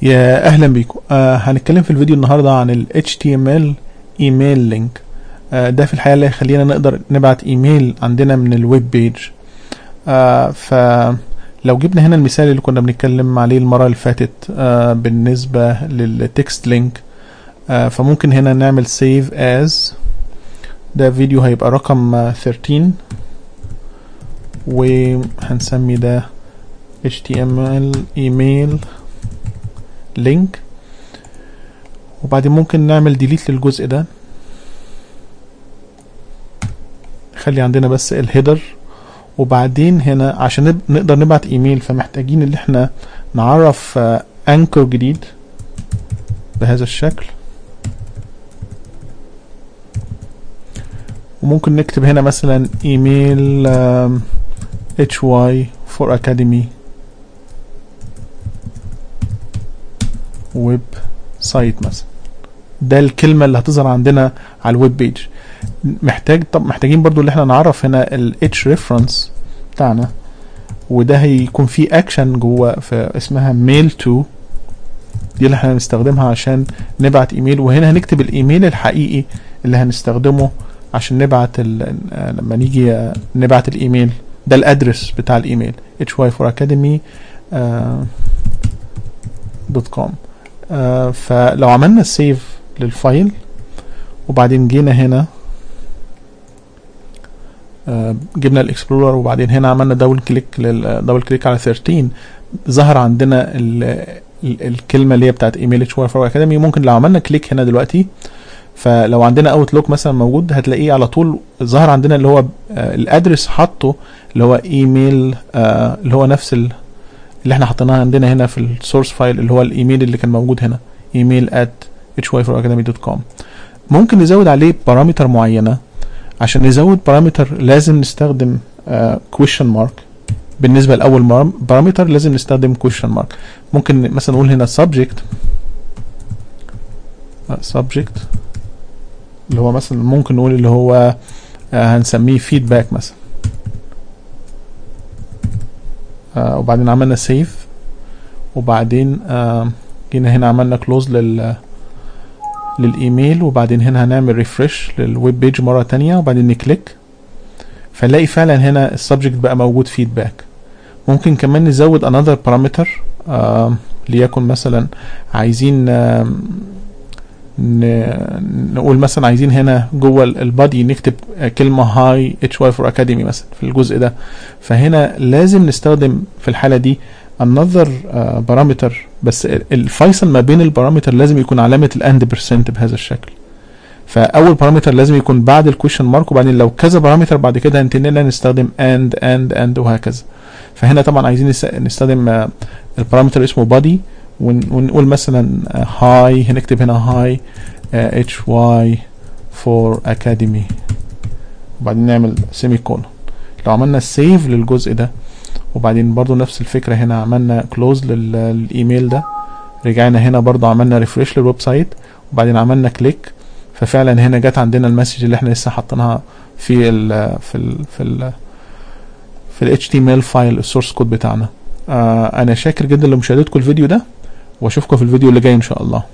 يا اهلا بيكم آه هنتكلم في الفيديو النهارده عن ال HTML ايميل لينك آه ده في الحقيقه اللي هيخلينا نقدر نبعت ايميل عندنا من الويب بيج آه فلو جبنا هنا المثال اللي كنا بنتكلم عليه المره اللي فاتت آه بالنسبه للتكست لينك آه فممكن هنا نعمل save as ده فيديو هيبقى رقم آه 13 وهنسمي ده HTML ايميل لينك وبعدين ممكن نعمل ديليت للجزء ده خلي عندنا بس الهيدر وبعدين هنا عشان نب... نقدر نبعت ايميل فمحتاجين ان احنا نعرف انكر جديد بهذا الشكل وممكن نكتب هنا مثلا ايميل hy for academy ويب سايت مثلا ده الكلمة اللي هتظهر عندنا على الويب بيج محتاج طب محتاجين برضو اللي احنا نعرف هنا ال h reference بتاعنا وده هيكون فيه اكشن جوه في اسمها mail to دي اللي احنا هنستخدمها عشان نبعت ايميل وهنا هنكتب الايميل الحقيقي اللي هنستخدمه عشان نبعت لما نيجي نبعت الايميل ده الادرس بتاع الايميل hy for academy دوت كوم آه فلو عملنا سيف للفايل وبعدين جينا هنا آه جبنا الاكسبلورر وبعدين هنا عملنا دبل كليك دبل كليك على 13 ظهر عندنا ال ال الكلمه اللي هي بتاعت ايميل اتش فور اكاديمي ممكن لو عملنا كليك هنا دلوقتي فلو عندنا اوتلوك مثلا موجود هتلاقيه على طول ظهر عندنا اللي هو آه الادرس حاطه اللي هو ايميل آه اللي هو نفس ال اللي احنا حطيناها عندنا هنا في السورس فايل اللي هو الايميل اللي كان موجود هنا ايميل at hyforacademy.com ممكن نزود عليه بارامتر معينه عشان نزود بارامتر لازم نستخدم كويشن مارك بالنسبه لاول بارامتر لازم نستخدم كويشن مارك ممكن مثلا نقول هنا subject subject اللي هو مثلا ممكن نقول اللي هو هنسميه فيدباك مثلا آه وبعدين عملنا سيف وبعدين آه جينا هنا عملنا كلوز لل للايميل وبعدين هنا هنعمل ريفرش للويب بيج مره تانية وبعدين نكليك فنلاقي فعلا هنا السبجكت بقى موجود فيدباك ممكن كمان نزود another parameter آه ليكن مثلا عايزين آه نقول مثلا عايزين هنا جوه البادي نكتب كلمه هاي اتش واي فور اكاديمي مثلا في الجزء ده فهنا لازم نستخدم في الحاله دي another بارامتر بس الفيصل ما بين البارامتر لازم يكون علامه الاند برسنت بهذا الشكل فاول بارامتر لازم يكون بعد الكويشن مارك وبعدين لو كذا بارامتر بعد كده هنتنقل نستخدم اند اند اند وهكذا فهنا طبعا عايزين نستخدم البارامتر اسمه body ونقول مثلا هاي هنكتب هنا هاي اتش واي فور اكاديمي وبعدين نعمل سيمي كولون لو عملنا سيف للجزء ده وبعدين برضو نفس الفكرة هنا عملنا كلوز للايميل ده رجعنا هنا برضو عملنا ريفريش للويب سايت وبعدين عملنا كليك ففعلا هنا جت عندنا المسج اللي احنا لسه حاطينها في ال في ال في ال في ال HTML فايل السورس كود بتاعنا آه انا شاكر جدا لمشاهدتكم الفيديو ده واشوفكم في الفيديو اللي جاي ان شاء الله